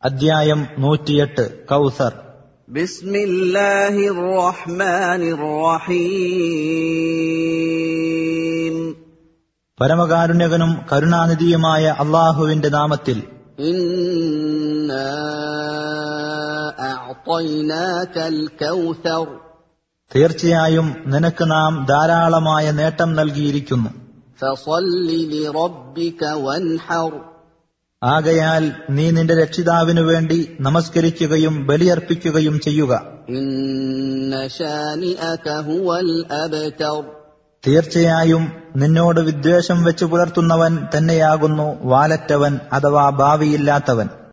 അദ്ധ്യായം നൂറ്റിയെട്ട് കൗസർ بسم الله الرحمن الرحيم പരമകാരുണ്യകനും കരുണാനിധിയുമായ അള്ളാഹുവിന്റെ നാമത്തിൽ انا اعطيناك الكوثر തീർച്ചയായും നിനക്ക് നാം ധാരാളമായ നേട്ടം നൽകിയിരിക്കുന്നു فصل لربك وانحر ആകയാൽ നീ നിന്റെ രക്ഷിതാവിനു വേണ്ടി നമസ്കരിക്കുകയും ബലിയർപ്പിക്കുകയും ചെയ്യുക ان شانئك هو الابتر തീർച്ചയായും നിന്നോട് വിദ്വേഷം വെച്ചു പുലർത്തുന്നവൻ തന്നെയാകുന്നു വാലറ്റവൻ അഥവാ ഭാവിയില്ലാത്തവൻ